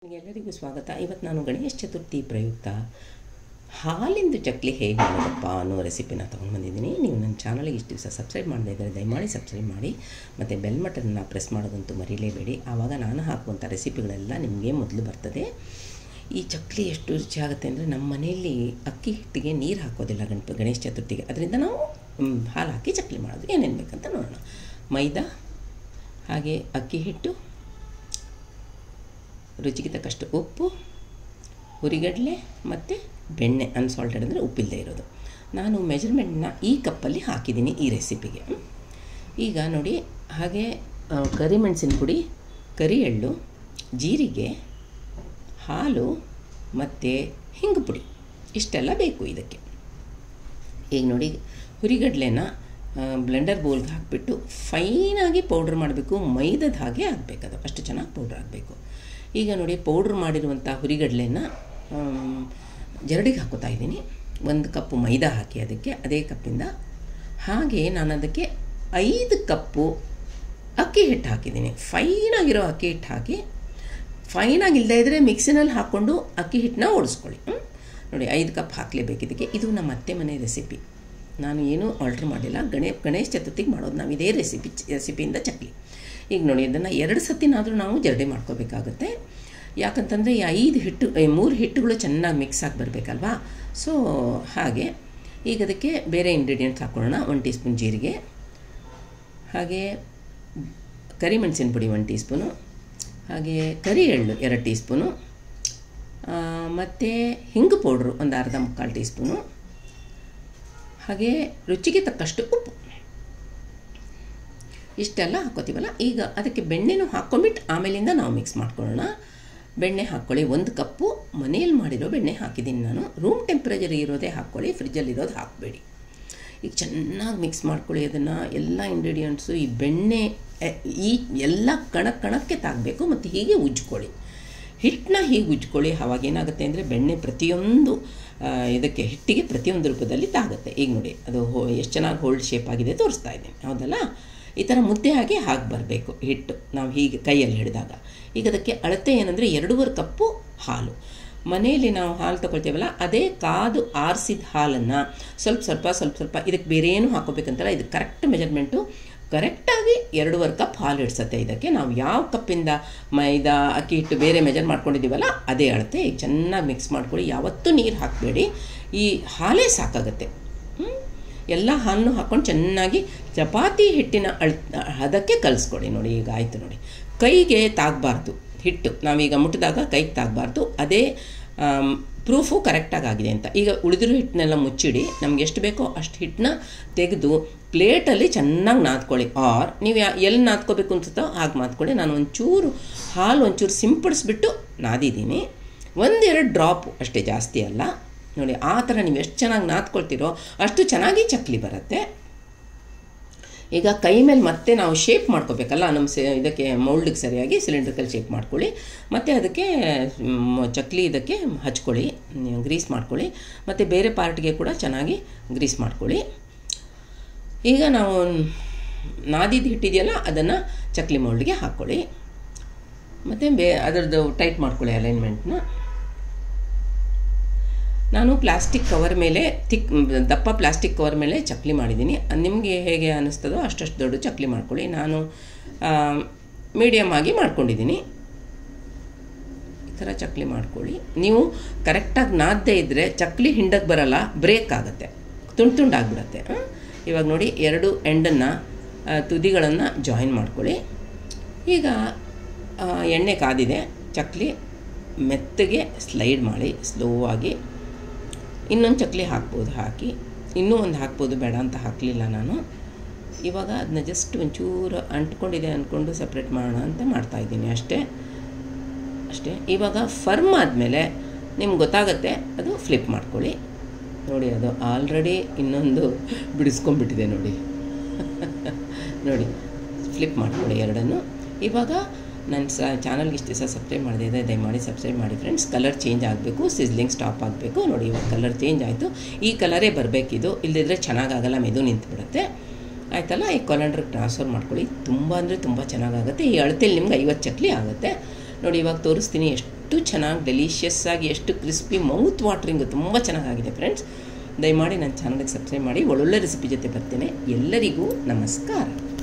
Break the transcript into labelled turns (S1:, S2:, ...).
S1: ಎಲ್ಲರಿಗೂ ಸ್ವಾಗತ ಇವತ್ತು ನಾನು ಗಣೇಶ ಚತುರ್ಥಿ ಪ್ರಯುಕ್ತ ಹಾಲಿಂದು ಚಕ್ಲಿ ಹೇಗೆ ಮಾಡೋದಪ್ಪ ಅನ್ನೋ ರೆಸಿಪಿನ ತೊಗೊಂಡು ಬಂದಿದ್ದೀನಿ ನೀವು ನನ್ನ ಚಾನಲ್ಗೆ ಇಷ್ಟು ದಿವಸ ಸಬ್ಸ್ಕ್ರೈಬ್ ಮಾಡದೇ ಇದ್ದರೆ ದಯಮಾಡಿ ಸಬ್ಸ್ಕ್ರೈಬ್ ಮಾಡಿ ಮತ್ತು ಬೆಲ್ ಬಟನ್ನ ಪ್ರೆಸ್ ಮಾಡೋದಂತೂ ಮರೀಲೇಬೇಡಿ ಆವಾಗ ನಾನು ಹಾಕುವಂಥ ರೆಸಿಪಿಗಳೆಲ್ಲ ನಿಮಗೆ ಮೊದಲು ಬರ್ತದೆ ಈ ಚಕ್ಲಿ ಎಷ್ಟು ರುಚಿಯಾಗುತ್ತೆ ಅಂದರೆ ನಮ್ಮ ಮನೆಯಲ್ಲಿ ಅಕ್ಕಿ ಹಿಟ್ಟಿಗೆ ನೀರು ಹಾಕೋದಿಲ್ಲ ಗಣಪ ಗಣೇಶ ಚತುರ್ಥಿಗೆ ಅದರಿಂದ ನಾವು ಮ್, ಹಾಲು ಹಾಕಿ ಚಕ್ಲಿ ಮಾಡೋದು ಏನೇನು ಬೇಕಂತ ನೋಡೋಣ ಮೈದಾ ಹಾಗೆ ಅಕ್ಕಿ ಹಿಟ್ಟು ರುಚಿಗೆ ತಕ್ಕಷ್ಟು ಉಪ್ಪು ಹುರಿಗಡಲೆ ಮತ್ತು ಬೆಣ್ಣೆ ಅನ್ಸಾಲ್ಟೆಡ್ ಅಂದರೆ ಉಪ್ಪಿಲ್ಲದೆ ಇರೋದು ನಾನು ಮೆಜರ್ಮೆಂಟ್ನ ಈ ಕಪ್ಪಲ್ಲಿ ಹಾಕಿದ್ದೀನಿ ಈ ರೆಸಿಪಿಗೆ ಈಗ ನೋಡಿ ಹಾಗೆ ಆ, ಕರಿಮೆಣಸಿನ ಪುಡಿ ಕರಿ ಎಳ್ಳು ಜೀರಿಗೆ ಹಾಲು ಮತ್ತು ಹಿಂಗು ಪುಡಿ ಇಷ್ಟೆಲ್ಲ ಬೇಕು ಇದಕ್ಕೆ ಈಗ ನೋಡಿ ಹುರಿಗಡ್ಲೆನ ಬ್ಲೆಂಡರ್ ಬೌಲ್ಗೆ ಹಾಕಿಬಿಟ್ಟು ಫೈನಾಗಿ ಪೌಡ್ರ್ ಮಾಡಬೇಕು ಮೈದದ ಹಾಗೆ ಆಗಬೇಕದು ಅಷ್ಟು ಚೆನ್ನಾಗಿ ಪೌಡ್ರ್ ಆಗಬೇಕು ಈಗ ನೋಡಿ ಪೌಡ್ರ್ ಮಾಡಿರುವಂಥ ಹುರಿಗಡ್ಲೆನ ಆಮ್, ಜರಡಿಗೆ ಹಾಕೋತಾ ಇದ್ದೀನಿ ಒಂದು ಕಪ್ಪು ಮೈದಾ ಹಾಕಿ ಅದಕ್ಕೆ ಅದೇ ಕಪ್ಪಿಂದ ಹಾಗೆ ನಾನು ಅದಕ್ಕೆ ಐದು ಕಪ್ಪು ಅಕ್ಕಿ ಹಿಟ್ಟು ಹಾಕಿದ್ದೀನಿ ಫೈನಾಗಿರೋ ಅಕ್ಕಿ ಹಿಟ್ಟು ಹಾಕಿ ಫೈನಾಗಿ ಇಲ್ಲದೇ ಇದ್ದರೆ ಮಿಕ್ಸಿನಲ್ಲಿ ಹಾಕ್ಕೊಂಡು ಅಕ್ಕಿ ಹಿಟ್ಟನ್ನ ಓಡಿಸ್ಕೊಳ್ಳಿ ಹ್ಮ್? ನೋಡಿ ಐದು ಕಪ್ ಹಾಕಲೇಬೇಕು ಇದಕ್ಕೆ ಇದು ನಮ್ಮ ಅತ್ತೆ ಮನೆ ರೆಸಿಪಿ ನಾನು ಏನೂ ಆರ್ಡ್ರ್ ಮಾಡಿಲ್ಲ ಗಣೇ ಗಣೇಶ ಚತುರ್ಥಿಗೆ ಮಾಡೋದು ನಾವು ಇದೇ ರೆಸಿಪಿ ರೆಸಿಪಿಯಿಂದ ಚಕ್ಲಿ ಈಗ ನೋಡಿ ಇದನ್ನು ಎರಡು ಸತಿನಾದರೂ ನಾವು ಜರಡಿ ಮಾಡ್ಕೋಬೇಕಾಗುತ್ತೆ ಯಾಕಂತಂದರೆ ಈ ಐದು ಹಿಟ್ಟು ಈ ಮೂರು ಹಿಟ್ಟುಗಳು ಚೆನ್ನಾಗಿ ಮಿಕ್ಸ್ ಆಗಿ ಬರಬೇಕಲ್ವಾ ಸೊ ಹಾಗೆ ಈಗ ಅದಕ್ಕೆ ಬೇರೆ ಇಂಗ್ರೀಡಿಯೆಂಟ್ಸ್ ಹಾಕ್ಕೊಳ್ಳೋಣ ಒಂದು ಟೀ ಸ್ಪೂನ್ ಜೀರಿಗೆ ಹಾಗೆ ಕರಿಮೆಣಸಿನ ಪುಡಿ ಒಂದು ಟೀ ಸ್ಪೂನು ಹಾಗೆ ಕರಿ ಎಳ್ಳು ಎರಡು ಟೀ ಸ್ಪೂನು ಮತ್ತು ಹಿಂಗು ಪೌಡ್ರು ಒಂದು ಅರ್ಧ ಮುಕ್ಕಾಲು ಟೀ ಸ್ಪೂನು ಹಾಗೆ ರುಚಿಗೆ ತಕ್ಕಷ್ಟು ಉಪ್ಪು ಇಷ್ಟೆಲ್ಲ ಹಾಕ್ಕೋತೀವಲ್ಲ ಈಗ ಅದಕ್ಕೆ ಬೆಣ್ಣೆನೂ ಹಾಕ್ಕೊಂಬಿಟ್ಟು ಆಮೇಲಿಂದ ನಾವು ಮಿಕ್ಸ್ ಮಾಡ್ಕೊಳ್ಳೋಣ ಬೆಣ್ಣೆ ಹಾಕ್ಕೊಳ್ಳಿ ಒಂದು ಕಪ್ಪು ಮನೆಯಲ್ಲಿ ಮಾಡಿರೋ ಬೆಣ್ಣೆ ಹಾಕಿದ್ದೀನಿ ನಾನು ರೂಮ್ ಟೆಂಪ್ರೇಚರ್ ಇರೋದೇ ಹಾಕ್ಕೊಳ್ಳಿ ಫ್ರಿಜ್ಜಲ್ಲಿ ಇರೋದು ಹಾಕಬೇಡಿ ಈಗ ಚೆನ್ನಾಗಿ ಮಿಕ್ಸ್ ಮಾಡ್ಕೊಳ್ಳಿ ಅದನ್ನು ಎಲ್ಲ ಇಂಗ್ರೀಡಿಯೆಂಟ್ಸು ಈ ಬೆಣ್ಣೆ ಎ, ಈ ಎಲ್ಲ ಕಣ ಕಣಕ್ಕೆ ತಾಗಬೇಕು ಮತ್ತು ಹೀಗೆ ಉಜ್ಕೊಳ್ಳಿ ಹಿಟ್ಟನ್ನ ಹೀಗೆ ಉಜ್ಕೊಳ್ಳಿ ಅವಾಗ ಏನಾಗುತ್ತೆ ಅಂದರೆ ಬೆಣ್ಣೆ ಪ್ರತಿಯೊಂದು ಆ, ಇದಕ್ಕೆ ಹಿಟ್ಟಿಗೆ ಪ್ರತಿಯೊಂದು ರೂಪದಲ್ಲಿ ತಾಗುತ್ತೆ ಈಗ ನೋಡಿ ಅದು ಹೋ ಎಷ್ಟು ಚೆನ್ನಾಗಿ ಹೋಲ್ಡ್ ಶೇಪ್ ಆಗಿದೆ ತೋರಿಸ್ತಾ ಇದ್ದೀನಿ ಹೌದಲ್ಲ ಈ ಥರ ಮುದ್ದೆ ಹಾಗೆ ಹಾಗೆ ಬರಬೇಕು ಹಿಟ್ಟು ನಾವು ಹೀಗೆ ಕೈಯಲ್ಲಿ ಹಿಡಿದಾಗ ಈಗ ಅದಕ್ಕೆ ಅಳತೆ ಏನಂದರೆ ಎರಡೂವರೆ ಕಪ್ಪು ಹಾಲು ಮನೆಯಲ್ಲಿ ನಾವು ಹಾಲು ತೊಗೊಳ್ತೀವಲ್ಲ ಅದೇ ಕಾದು ಆರಿಸಿದ ಹಾಲನ್ನು ಸ್ವಲ್ಪ ಸ್ವಲ್ಪ ಸ್ವಲ್ಪ ಸ್ವಲ್ಪ ಇದಕ್ಕೆ ಬೇರೆ ಏನು ಹಾಕೋಬೇಕಂತಲ್ಲ ಇದು ಕರೆಕ್ಟ್ ಮೆಜರ್ಮೆಂಟು ಕರೆಕ್ಟಾಗಿ ಎರಡೂವರೆ ಕಪ್ ಹಾಲು ಇಡ್ಸತ್ತೆ ಇದಕ್ಕೆ ನಾವು ಯಾವ ಕಪ್ಪಿಂದ ಮೈದಾ ಅಕ್ಕಿ ಹಿಟ್ಟು ಬೇರೆ ಮೆಜರ್ ಮಾಡ್ಕೊಂಡಿದ್ದೀವಲ್ಲ ಅದೇ ಅಳತೆ ಈಗ ಚೆನ್ನಾಗಿ ಮಿಕ್ಸ್ ಮಾಡ್ಕೊಳ್ಳಿ ಯಾವತ್ತೂ ನೀರು ಹಾಕಬೇಡಿ ಈ ಹಾಲೇ ಸಾಕಾಗತ್ತೆ ಹ್ಮ್? ಎಲ್ಲ ಹಾಲನ್ನು ಹಾಕ್ಕೊಂಡು ಚೆನ್ನಾಗಿ ಚಪಾತಿ ಹಿಟ್ಟಿನ ಅಳ್ ಹದಕ್ಕೆ ಕಲಿಸ್ಕೊಡಿ ನೋಡಿ ಈಗ ಆಯಿತು ನೋಡಿ ಕೈಗೆ ತಾಗಬಾರ್ದು ಹಿಟ್ಟು ನಾವೀಗ ಮುಟ್ಟಿದಾಗ ಕೈಗೆ ತಾಗಬಾರ್ದು ಅದೇ ಪ್ರೂಫು ಕರೆಕ್ಟಾಗಿ ಆಗಿದೆ ಅಂತ ಈಗ ಉಳಿದಿರೋ ಹಿಟ್ಟನ್ನೆಲ್ಲ ಮುಚ್ಚಿಡಿ ನಮ್ಗೆ ಎಷ್ಟು ಬೇಕೋ ಅಷ್ಟು ಹಿಟ್ಟನ್ನ ತೆಗೆದು ಪ್ಲೇಟಲ್ಲಿ ಚೆನ್ನಾಗಿ ನಾದ್ಕೊಳ್ಳಿ ಆರ್ ನೀವು ಯಾ ಎಲ್ಲಿ ನಾದ್ಕೋಬೇಕು ಅನ್ಸುತ್ತೋ ಹಾಗೆ ನಾದ್ಕೊಳ್ಳಿ ನಾನು ಒಂಚೂರು ಹಾಲು ಒಂಚೂರು ಸಿಂಪಡಿಸ್ಬಿಟ್ಟು ನಾದಿದ್ದೀನಿ ಒಂದೆರಡು ಡ್ರಾಪ್ ಅಷ್ಟೇ ಜಾಸ್ತಿ ಅಲ್ಲ ನೋಡಿ ಆ ಥರ ನೀವು ಎಷ್ಟು ಚೆನ್ನಾಗಿ ನಾದ್ಕೊಳ್ತೀರೋ ಅಷ್ಟು ಚೆನ್ನಾಗಿ ಚಕ್ಲಿ ಬರುತ್ತೆ ಈಗ ಕೈ ಮೇಲೆ ಮತ್ತೆ ನಾವು ಶೇಪ್ ಮಾಡ್ಕೋಬೇಕಲ್ಲ ನಮ್ಮ ಸೆ ಇದಕ್ಕೆ ಮೌಲ್ಡಿಗೆ ಸರಿಯಾಗಿ ಸಿಲಿಂಡ್ರಿಕಲ್ ಶೇಪ್ ಮಾಡ್ಕೊಳ್ಳಿ ಮತ್ತು ಅದಕ್ಕೆ ಮ್, ಚಕ್ಲಿ ಇದಕ್ಕೆ ಹಚ್ಕೊಳ್ಳಿ ಗ್ರೀಸ್ ಮಾಡ್ಕೊಳ್ಳಿ ಮತ್ತು ಬೇರೆ ಪಾರ್ಟ್ಗೆ ಕೂಡ ಚೆನ್ನಾಗಿ ಗ್ರೀಸ್ ಮಾಡ್ಕೊಳ್ಳಿ ಈಗ ನಾವು ನಾದಿದ್ದು ಹಿಟ್ಟಿದೆಯಲ್ಲ ಅದನ್ನು ಚಕ್ಲಿ ಮೌಲ್ಡ್ಗೆ ಹಾಕ್ಕೊಳ್ಳಿ ಮತ್ತು ಬೇ ಅದರದ್ದು ಟೈಟ್ ಮಾಡ್ಕೊಳ್ಳಿ ಅಲೈನ್ಮೆಂಟ್ನ ನಾನು ಪ್ಲಾಸ್ಟಿಕ್ ಕವರ್ ಮೇಲೆ ತಿಕ್ ದಪ್ಪ ಪ್ಲಾಸ್ಟಿಕ್ ಕವರ್ ಮೇಲೆ ಚಕ್ಲಿ ಮಾಡಿದ್ದೀನಿ ನಿಮಗೆ ಹೇಗೆ ಅನ್ನಿಸ್ತದೋ ಅಷ್ಟಷ್ಟು ದೊಡ್ಡ ಚಕ್ಲಿ ಮಾಡ್ಕೊಳ್ಳಿ ನಾನು ಮೀಡಿಯಮ್ ಆಗಿ ಮಾಡ್ಕೊಂಡಿದ್ದೀನಿ ಈ ಥರ ಚಕ್ಲಿ ಮಾಡ್ಕೊಳ್ಳಿ ನೀವು ಕರೆಕ್ಟಾಗಿ ನಾದದೇ ಇದ್ದರೆ ಚಕ್ಲಿ ಹಿಂಡಕ್ಕೆ ಬರಲ್ಲ ಬ್ರೇಕ್ ಆಗುತ್ತೆ ತುಂಡು ತುಂಡಾಗ್ಬಿಡತ್ತೆ ಆ? ಇವಾಗ ನೋಡಿ ಎರಡು ಎಂಡನ್ನು ತುದಿಗಳನ್ನು ಜಾಯಿನ್ ಮಾಡ್ಕೊಳ್ಳಿ ಈಗ ಆ, ಎಣ್ಣೆ ಕಾದಿದೆ ಚಕ್ಲಿ ಮೆತ್ತಗೆ ಸ್ಲೈಡ್ ಮಾಡಿ ಸ್ಲೋ ಆಗಿ ಇನ್ನೊಂದು ಚಕ್ಲಿ ಹಾಕ್ಬೋದು ಹಾಕಿ ಇನ್ನೂ ಒಂದು ಹಾಕ್ಬೋದು ಬೇಡ ಅಂತ ಹಾಕಲಿಲ್ಲ ನಾನು ಇವಾಗ ಅದನ್ನ ಜಸ್ಟ್ ಒಂಚೂರು ಅಂಟ್ಕೊಂಡಿದೆ ಅಂದ್ಕೊಂಡು ಸಪ್ರೇಟ್ ಮಾಡೋಣ ಅಂತ ಮಾಡ್ತಾಯಿದ್ದೀನಿ ಅಷ್ಟೇ ಅಷ್ಟೇ ಇವಾಗ ಫರ್ಮ್ ಆದಮೇಲೆ ನಿಮ್ಗೆ ಗೊತ್ತಾಗುತ್ತೆ ಅದು ಫ್ಲಿಪ್ ಮಾಡ್ಕೊಳ್ಳಿ ನೋಡಿ ಅದು ಆಲ್ರೆಡಿ ಇನ್ನೊಂದು ಬಿಡಿಸ್ಕೊಂಡ್ಬಿಟ್ಟಿದೆ ನೋಡಿ ನೋಡಿ ಫ್ಲಿಪ್ ಮಾಡ್ಕೊಳ್ಳಿ ಎರಡನ್ನು ಇವಾಗ ನನ್ನ ಸ ಚಾನಲ್ಗೆ ಇಷ್ಟು ದಿವಸ ಸಬ್ಸ್ಕ್ರೈಬ್ ಮಾಡಿದೆ ಇದೆ ದಯಮಾಡಿ ಸಬ್ಸ್ಕ್ರೈಬ್ ಮಾಡಿ ಫ್ರೆಂಡ್ಸ್ ಕಲರ್ ಚೇಂಜ್ ಆಗಬೇಕು ಸಿಸ್ಲಿಂಗ್ ಸ್ಟಾಪ್ ಆಗಬೇಕು ನೋಡಿ ಇವಾಗ ಕಲರ್ ಚೇಂಜ್ ಆಯಿತು ಈ ಕಲರೇ ಬರಬೇಕಿದು ಇಲ್ಲದಿದ್ದರೆ ಚೆನ್ನಾಗಾಗಲ್ಲ ಮೆದು ನಿಂತುಬಿಡುತ್ತೆ ಆಯ್ತಲ್ಲ ಈ ಕೊಲಂಡ್ರಿಗೆ ಟ್ರಾನ್ಸ್ಫರ್ ಮಾಡ್ಕೊಳ್ಳಿ ತುಂಬ ಅಂದರೆ ತುಂಬ ಚೆನ್ನಾಗಾಗುತ್ತೆ ಈ ಅಳತೆಯಲ್ಲಿ ನಿಮ್ಗೆ ಐವತ್ತು ಚಕ್ಲಿ ಆಗುತ್ತೆ ನೋಡಿ ಇವಾಗ ತೋರಿಸ್ತೀನಿ ಎಷ್ಟು ಎಷ್ಟು ಚೆನ್ನಾಗಿ ಡೆಲಿಷಿಯಸ್ ಆಗಿ ಎಷ್ಟು ಕ್ರಿಸ್ಪಿ ಮೌತ್ ವಾಟ್ರಿಂಗು ತುಂಬ ಚೆನ್ನಾಗಾಗಿದೆ ಫ್ರೆಂಡ್ಸ್ ದಯಮಾಡಿ ನನ್ನ ಚಾನಲ್ಗೆ ಸಬ್ಸ್ಕ್ರೈಬ್ ಮಾಡಿ ಒಳ್ಳೊಳ್ಳೆ ರೆಸಿಪಿ ಜೊತೆ ಬರ್ತೇನೆ ಎಲ್ಲರಿಗೂ ನಮಸ್ಕಾರ